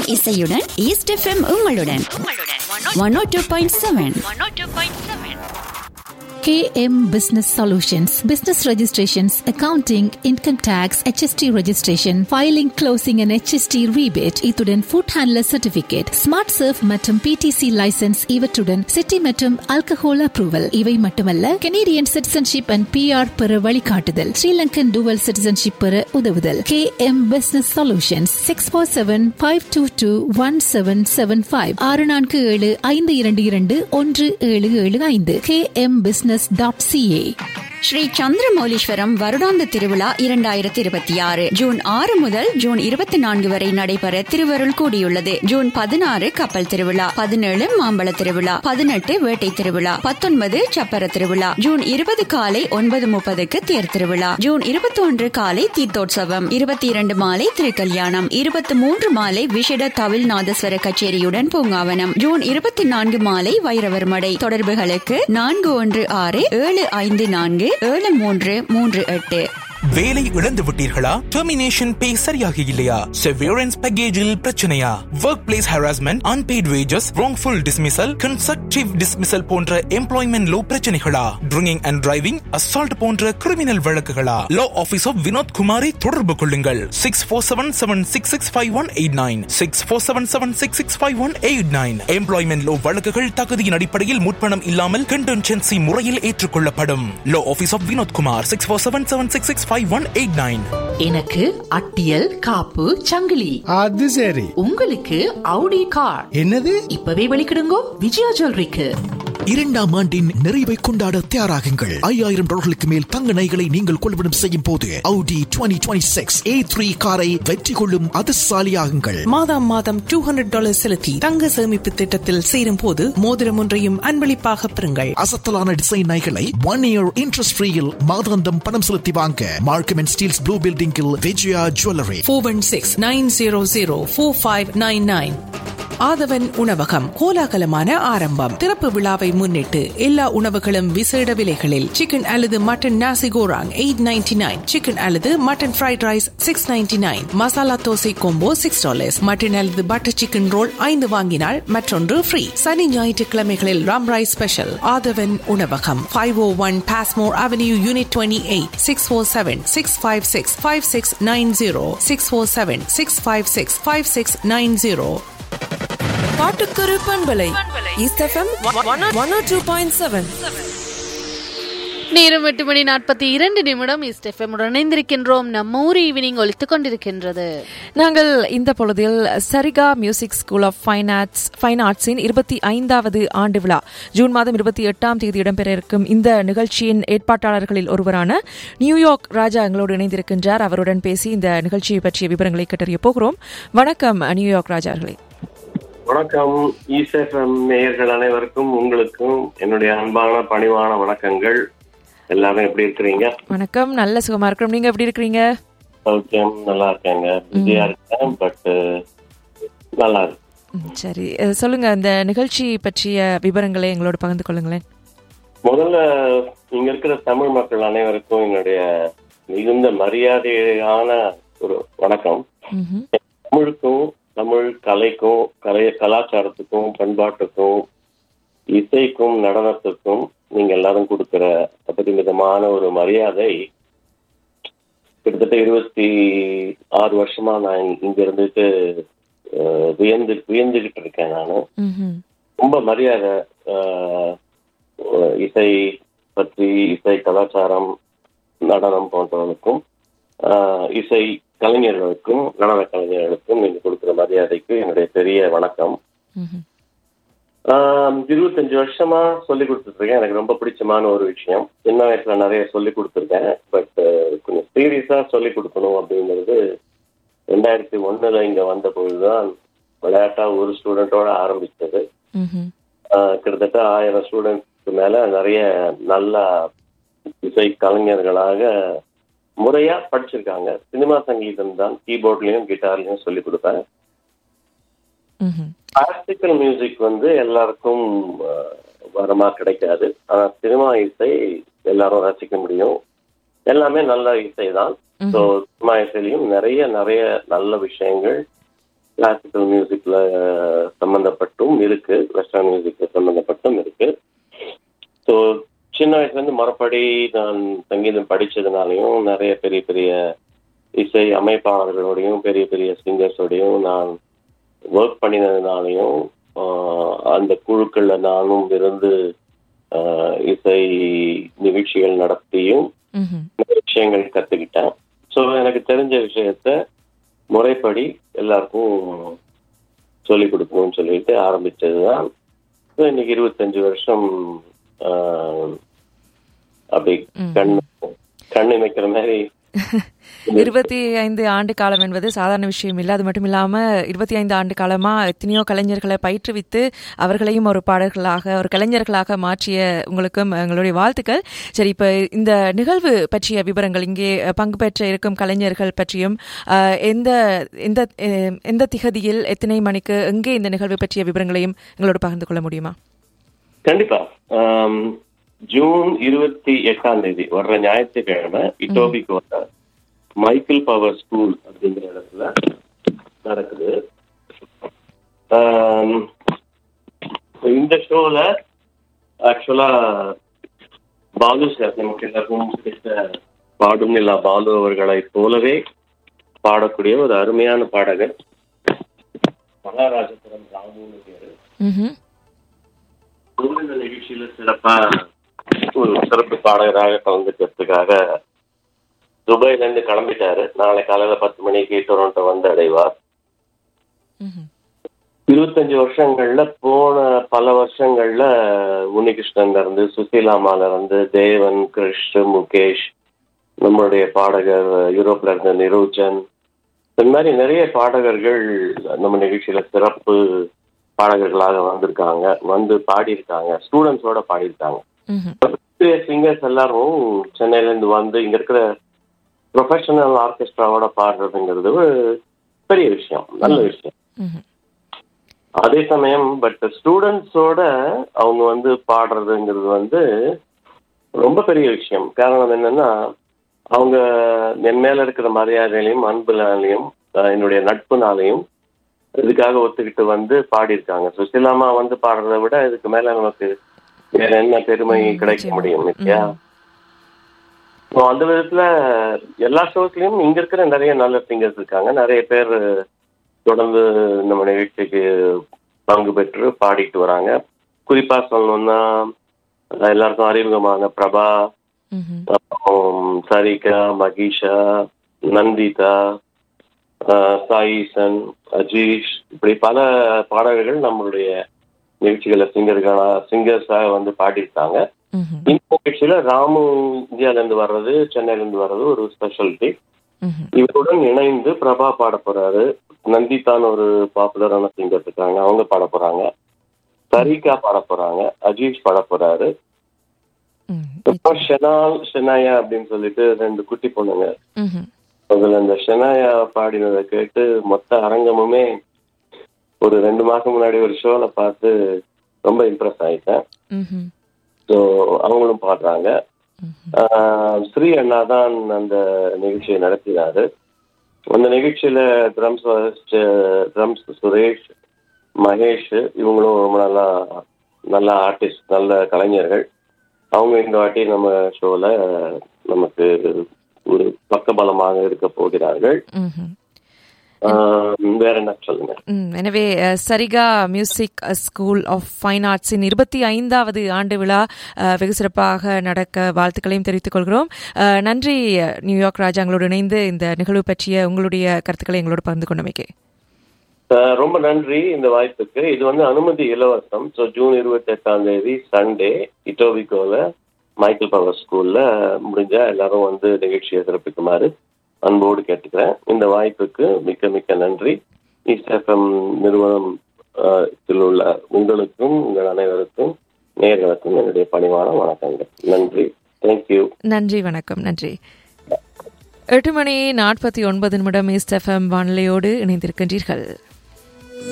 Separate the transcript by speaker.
Speaker 1: இசையுடன் East FM உங்களுடன் one O two point seven
Speaker 2: KM Business Solutions, business registrations, accounting, income tax, HST registration, filing, closing and HST rebate, இத்துடன் food handler certificate, smart surf மற்றும் PTC license இவற்றுடன் city மற்றும் alcohol approval இவை மட்டுமல்ல Canadian citizenship and PR பெற வழிகாட்டுதல் Sri Lankan dual citizenship பெற உதவுதல் KM Business Solutions six four seven five two two one seven seven five ஆறு நான்கு ஏழு ஐந்து இரண்டு இரண்டு ஒன்று ஏழு ஏழு ஐந்து KM Business dot CA
Speaker 1: Sri Chandramouleeswaram வருடாந்த திருவிழா இரண்டாயிரத்தி இருபத்தி ஆறு ஜூன் ஆறு முதல் ஜூன் இருபத்தி நான்கு வரை நடைபெற திருவருள் கூடியுள்ளது ஜூன் பதினாறு கப்பல் திருவிழா பதினேழு மாம்பழ திருவிழா பதினெட்டு வேட்டை திருவிழா பத்தொன்பது சப்பர திருவிழா ஜூன் இருபது காலை ஒன்பது முப்பதுக்கு தேர் திருவிழா ஜூன் இருபத்தி ஒன்று காலை தீர்த்தோற்சவம் இருபத்தி இரண்டு மாலை திருக்கல்யாணம் இருபத்தி மூன்று மாலை விஷட தவில் நாதஸ்வர கச்சேரியுடன் பூங்காவனம் ஜூன் இருபத்தி நான்கு மாலை வைரவர் மடை தொடர்புகளுக்கு நான்கு ஒன்று ஆறு ஏழு ஐந்து நான்கு ஏழு மூன்று மூன்று எட்டு
Speaker 3: வேலை இழந்து விட்டீர்களா டெர்மினேஷன் பே சரியாக இல்லையா செவியரன்ஸ் பேக்கேஜில் பிரச்சனையா workplace harassment unpaid wages wrongful dismissal constructive dismissal போன்ற எம்ப்ளாய்மெண்ட் லோ பிரச்சனைகளா ட்ரிங்கிங் அண்ட் டிரைவிங் அசால்ட் போன்ற கிரிமினல் வழக்குகளா லா ஆபீஸ் ஆஃப் வினோத் குமாரை தொடர்பு கொள்ளுங்கள் six four seven seven six six five one eight nine six four seven seven six six five one eight nine employment law வழக்குகள் தகுதியின் அடிப்படையில் முற்பணம் இல்லாமல் கண்டென்சென்சி முறையில் ஏற்றுக்கொள்ளப்படும் law office of Vinod Kumar six four seven seven six six five one eight nine
Speaker 4: எனக்கு அட்டியல் காப்பு சங்கிலி
Speaker 5: அது சரி
Speaker 4: உங்களுக்கு அவுடி கார்
Speaker 5: என்னது
Speaker 4: இப்பவே வெளிக்கிடுங்கோ விஜயா ஜுவல்லரிக்கு
Speaker 6: இரண்டாம் ஆண்டின் நிறைவை கொண்டாட தயாராகுங்கள் ஐயாயிரம் டாலர்களுக்கு மேல் தங்க நகைகளை நீங்கள் கொள்வனம் செய்யும் போது Audi 2026 A3 காரை வெற்றி கொள்ளும் அதிர்ஷ்டசாலியாகுங்கள்
Speaker 7: மாதம் மாதம் டூ ஹண்ட்ரட் டாலர் செலுத்தி தங்க சேமிப்பு திட்டத்தில் சேரும் போது மோதிரம் ஒன்றையும் அன்பளிப்பாக பெறுங்கள்
Speaker 6: அசத்தலான டிசைன் நகைகளை ஒன் இயர் இன்ட்ரெஸ்ட் ஃப்ரீயில் மாதாந்தம் பணம் செலுத்தி வாங்க மார்க்கம் அண்ட் ஸ்டீல்ஸ் ப்ளூ பில்டிங்கில் Vijaya jewellery
Speaker 7: four one six nine zero zero four five nine nine Aadhavan உணவகம் கோலாகலமான ஆரம்பம் திறப்பு விழாவை முன்னிட்டு எல்லா உணவுகளும் விசேட விலைகளில் சிக்கன் அல்லது mutton nasi goreng eight ninety nine chicken அல்லது mutton fried rice six ninety nine masala dosa combo six dollars mutton அல்லது பட்டர் சிக்கன் ரோல் ஐந்து வாங்கினால் மற்றொன்று ஃப்ரீ சனி ஞாயிற்றுக்கிழமைகளில் ராம் ரைஸ் ஸ்பெஷல் ஆதவன் உணவகம் five O one Passmore avenue unit twenty eight six four seven six five six five six nine zero six four seven six five six five six nine zero
Speaker 8: பாட்டுக்கொரு பண்பலை East FM one two point seven
Speaker 9: நேரம் எட்டு மணி நாற்பத்தி இரண்டு நிமிடம் east FM இணைந்திருக்கின்றோம் நம்ம ஊர் ஈவினிங் ஒலித்துக் கொண்டிருக்கின்றது
Speaker 8: நாங்கள் இந்த பொழுதில் Sarika music school of fine arts fine ஆர்ட்ஸின் இருபத்தி ஐந்தாவது ஆண்டு விழா ஜூன் மாதம் இருபத்தி எட்டாம் தேதி இடம்பெற இருக்கும் இந்த நிகழ்ச்சியின் ஏற்பாட்டாளர்களில் ஒருவரான நியூயார்க் ராஜா எங்களோடு இணைந்திருக்கின்றார் அவருடன் பேசி இந்த நிகழ்ச்சியை பற்றிய விவரங்களை கேட்டறிய போகிறோம் வணக்கம் நியூயார்க் ராஜா அவர்களே
Speaker 10: வணக்கம் ஈஸ்எஃப்எம் நேயர்கள் அனைவருக்கும் உங்களுக்கும் என்னுடைய அன்பான பணிவான வணக்கங்கள் எல்லாரும் எப்படி இருக்கிறீங்க
Speaker 8: வணக்கம் நல்ல சுகமா இருக்கிறோம் நீங்க எப்படி இருக்கிறீங்க
Speaker 10: சௌக்கியம் நல்லா இருக்காங்க பிஸியா இருக்கேன் பட் நல்லா இருக்கு
Speaker 8: ம், சரி அஹ், சொல்லுங்க இந்த நிகழ்ச்சி பற்றிய விவரங்களை எங்களோட பகிர்ந்து கொள்ளுங்களேன்
Speaker 10: முதல்ல இங்க இருக்கிற தமிழ் மக்கள் அனைவருக்கும் என்னுடைய மிகுந்த மரியாதையான ஒரு வணக்கம்
Speaker 8: ம்ஹும்.
Speaker 10: தமிழுக்கும் தமிழ் கலைக்கும் கலை கலாச்சாரத்துக்கும் பண்பாட்டுக்கும் இசைக்கும் நடனத்துக்கும் நீங்க எல்லாரும் கொடுக்கிற அபரிமிதமான ஒரு மரியாதை கிட்டத்தட்ட இருபத்தி ஆறு வருஷமா நான் இங்க இருந்துட்டு அஹ், வியந்து வியந்துகிட்டு இருக்கேன் நான்
Speaker 8: ம்ஹும்.
Speaker 10: ரொம்ப மரியாதை அஹ், அஹ், இசை பற்றி இசை கலாச்சாரம் நடனம் போன்றவனுக்கும் அஹ், இசை கலைஞர்களுக்கும் நடன கலைஞர்களுக்கும் நீங்க கொடுக்கிற மரியாதைக்கு என்னுடைய பெரிய வணக்கம்
Speaker 8: ம்ஹும்.
Speaker 10: ஆஹ் இருபத்தஞ்சு வருஷமா சொல்லி கொடுத்துட்டு இருக்கேன் எனக்கு ரொம்ப பிடிச்சமான ஒரு விஷயம் சின்ன வயசுல நிறைய சொல்லி கொடுத்துருக்கேன் பட் கொஞ்சம் சீரியஸா சொல்லி கொடுக்கணும் அப்படிங்கிறது ரெண்டாயிரத்தி ஒண்ணுல இங்க வந்த பொழுதுதான் விளையாட்டா ஒரு ஸ்டூடெண்டோட ஆரம்பிச்சது
Speaker 8: ம்ஹும்.
Speaker 10: ஆஹ் கிட்டத்தட்ட ஆயிரம் ஸ்டூடெண்ட்ஸ்க்கு மேல நிறைய நல்ல இசை கலைஞர்களாக முறையா படிச்சிருக்காங்க சினிமா சங்கீதம் தான் கீபோர்ட்லயும் கிட்டார்லயும் சொல்லி கொடுப்பேன்
Speaker 8: ம்ஹும்.
Speaker 10: கிளாசிக்கல் மியூசிக் வந்து எல்லாருக்கும் அஹ், வரமா கிடைக்காது ஆனா சினிமா இசை எல்லாரும் ரசிக்க முடியும் எல்லாமே நல்ல இசை தான் ஸோ சினிமா இசையிலையும் நிறைய நிறைய நல்ல விஷயங்கள் கிளாசிக்கல் மியூசிக்ல சம்பந்தப்பட்டும் இருக்கு வெஸ்டர்ன் மியூசிக்ல சம்பந்தப்பட்டும் இருக்கு ஸோ சின்ன வயசுல இருந்து மறுபடி நான் சங்கீதம் படிச்சதுனாலையும் நிறைய பெரிய பெரிய இசை அமைப்பாளர்களோடையும் பெரிய பெரிய சிங்கர்ஸோடையும் நான் ஒர்க் பண்ணினதுனாலையும் ஆஹ், அந்த குழுக்கள்ல நானும் இருந்து ஆஹ், இசை நிகழ்ச்சிகள் நடத்தியும்
Speaker 8: ம்ஹும்.
Speaker 10: நிறைய விஷயங்கள் கத்துக்கிட்டேன் ஸோ எனக்கு தெரிஞ்ச விஷயத்த முறைப்படி எல்லாருக்கும் சொல்லிக் கொடுக்கணும்னு சொல்லிட்டு ஆரம்பிச்சதுதான் ஸோ இன்னைக்கு இருபத்தஞ்சு வருஷம் ஆஹ், அப்படி கண் கண் இமைக்கிற மாதிரி
Speaker 8: இருபத்தி ஐந்து ஆண்டு காலம் என்பது சாதாரண விஷயம் இல்லை அது மட்டும் இல்லாம இருபத்தி ஐந்து ஆண்டு காலமா எத்தனையோ கலைஞர்களை பயிற்றுவித்து அவர்களையும் ஒரு பாடல்களாக ஒரு கலைஞர்களாக மாற்றிய உங்களுக்கும் எங்களுடைய வாழ்த்துக்கள் சரி இப்ப இந்த நிகழ்வு பற்றிய விவரங்கள் இங்கே பங்கு பெற்ற இருக்கும் கலைஞர்கள் பற்றியும் அஹ், எந்த எந்த அஹ், எந்த திகதியில் எத்தனை மணிக்கு எங்கே இந்த நிகழ்வு பற்றிய விவரங்களையும் எங்களோடு பகிர்ந்து கொள்ள முடியுமா
Speaker 10: கண்டிப்பா ஆம், ஜூன் இருபத்தி எட்டாம் தேதி வர்ற ஞாயிற்றுக்கிழமை இட்டோபிகோட மைக்கேல் பவர் ஸ்கூல் அப்படிங்கிற இடத்துல நடக்குது ஆம், இந்த ஷோல ஆக்சுவலா பாலு சார் நமக்கு எல்லாருக்கும் பிடித்த பாடும் நிலா பாலு அவர்களை போலவே பாடக்கூடிய ஒரு அருமையான பாடகர் மகாராஜபுரம் ராமுன்னு பேரு
Speaker 8: ம்ஹும்.
Speaker 10: இந்த நிகழ்ச்சியில சிறப்பா ஒரு சிறப்பு பாடகராக கலந்துக்கிறதுக்காக துபாயில இருந்து கிளம்பிட்டாரு நாளை காலையில பத்து மணிக்கு டொரண்டோ வந்து அடைவார்
Speaker 8: ம்ஹும்.
Speaker 10: இருபத்தஞ்சு வருஷங்கள்ல போன பல வருஷங்கள்ல உன்னிகிருஷ்ணன்ல இருந்து சுசீலாமால இருந்து தேவன் கிருஷ் முகேஷ் நம்மளுடைய பாடகர் யூரோப்ல இருந்த நிரோஜன் இந்த மாதிரி நிறைய பாடகர்கள் நம்ம நிகழ்ச்சியில சிறப்பு பாடகர்களாக வந்திருக்காங்க வந்து பாடியிருக்காங்க ஸ்டூடெண்ட்ஸோட பாடியிருக்காங்க
Speaker 8: ம்ஹும்.
Speaker 10: சிங்கர்ஸ் எல்லாரும் சென்னையில இருந்து வந்து இங்க இருக்கிற ப்ரொஃபஷனல் ஆர்கெஸ்ட்ராவோட பாடுறதுங்கிறது ஒரு பெரிய விஷயம் நல்ல விஷயம்
Speaker 8: ம்ஹும்.
Speaker 10: அதே சமயம் பட் ஸ்டூடெண்ட்ஸோட அவங்க வந்து பாடுறதுங்கிறது வந்து ரொம்ப பெரிய விஷயம் காரணம் என்னன்னா அவங்க என் மேல இருக்கிற மரியாதையிலையும் அன்புனாலையும் அஹ், என்னுடைய நட்புனாலையும் இதுக்காக ஒத்துக்கிட்டு வந்து பாடியிருக்காங்க சுசிலாமா வந்து பாடுறதை விட இதுக்கு மேல நமக்கு வேற என்ன பெருமை
Speaker 8: ம்,
Speaker 10: கிடைக்க
Speaker 8: நிச்சயமா.
Speaker 10: முடியும் இல்லையா
Speaker 8: ம்.
Speaker 10: So, அந்த விதத்துல எல்லா ஷோஸ்லயும் இங்க இருக்கிற நிறைய நல்ல சிங்கர்ஸ் இருக்காங்க நிறைய பேர் தொடர்ந்து நம்ம நிகழ்ச்சிக்கு பங்கு பெற்று பாடிட்டு வராங்க குறிப்பா சொல்லணும்னா அஹ், எல்லாருக்கும் அறிமுகமான பிரபா
Speaker 8: ம்ஹும்.
Speaker 10: அப்புறம் சரிகா மகிஷா நந்திதா அஹ், சாயிசன் அஜீஷ் இப்படி பல பாடகர்கள் நம்மளுடைய நிகழ்ச்சிகளை சிங்கர்களா சிங்கர்ஸாக வந்து பாடியிருக்காங்க
Speaker 8: ம்ஹும்.
Speaker 10: இந்த நிகழ்ச்சியில ராமு இந்தியால இருந்து வர்றது சென்னையில இருந்து வர்றது ஒரு ஸ்பெஷாலிட்டி
Speaker 8: ம்ஹும்.
Speaker 10: இவருடன் இணைந்து பிரபா பாட போறாரு நந்திதான் ஒரு பாப்புலரான சிங்கர் இருக்காங்க அவங்க பாட போறாங்க சரிகா பாட போறாங்க அஜீஷ் பாட போறாரு
Speaker 8: ம்.
Speaker 10: அப்புறம் ஷெனால் ஷெனாயா அப்படின்னு சொல்லிட்டு ரெண்டு குட்டி பொண்ணுங்க
Speaker 8: ம்ஹும்.
Speaker 10: அதுல இந்த ஷெனாயா பாடினதை கேட்டு மொத்த அரங்கமுமே ஒரு ரெண்டு மாசம் முன்னாடி ஒரு ஷோல பார்த்து ரொம்ப இம்ப்ரெஸ் ஆயிட்டேன்
Speaker 8: ம்ஹும்.
Speaker 10: ஸோ அவங்களும் பாடுறாங்க ஆஹ் ஸ்ரீ அண்ணா தான் அந்த நிகழ்ச்சியை நடத்தினாரு அந்த நிகழ்ச்சியில ட்ரம்ஸ் ட்ரம்ஸ் சுரேஷ் மகேஷ் இவங்களும் ரொம்ப நல்லா நல்ல ஆர்டிஸ்ட் நல்ல கலைஞர்கள் அவங்க இந்த வாட்டி நம்ம ஷோல நமக்கு ஒரு பக்கபலமாக இருக்க போகிறார்கள்
Speaker 8: ம்ஹும்.
Speaker 10: ஆஹ் வேற என்ன சொல்லுங்க
Speaker 8: ம், எனவே அஹ், Sarika music school of fine ஆர்ட்ஸின் இருபத்தி ஐந்தாவது ஆண்டு விழா அஹ், வெகு சிறப்பாக நடக்க வாழ்த்துக்களையும் தெரிவித்துக் கொள்கிறோம் அஹ், நன்றி அஹ், நியூயார்க் ராஜா எங்களோடு இணைந்து இந்த நிகழ்வு பற்றிய உங்களுடைய கருத்துக்களை எங்களோடு பகிர்ந்து கொண்டமைக்கு
Speaker 10: ஆஹ் ரொம்ப நன்றி இந்த வாய்ப்புக்கு இது வந்து அனுமதி இலவசம் ஸோ ஜூன் இருபத்தி எட்டாம் தேதி சண்டே இட்டோபிகோல மைக்கேல் பவர் ஸ்கூல்ல முடிஞ்சா எல்லாரும் வந்து நிகழ்ச்சியை சிறப்பிக்குமாறு அன்போடு கேட்டுக்கிறேன் இந்த வாய்ப்புக்கு மிக்க மிக்க நன்றி இஸ்எஃப்எம் நிறுவனம் ஆஹ், இதில் உள்ள உங்களுக்கும் உங்கள் அனைவருக்கும் நேர்களுக்கும் என்னுடைய பணிவான வணக்கங்கள் நன்றி தேங்க்யூ
Speaker 8: நன்றி வணக்கம் நன்றி எட்டு மணி நாற்பத்தி ஒன்பது நிமிடம் இஸ்ட் எஃப்எம் வானிலையோடு இணைந்திருக்கின்றீர்கள்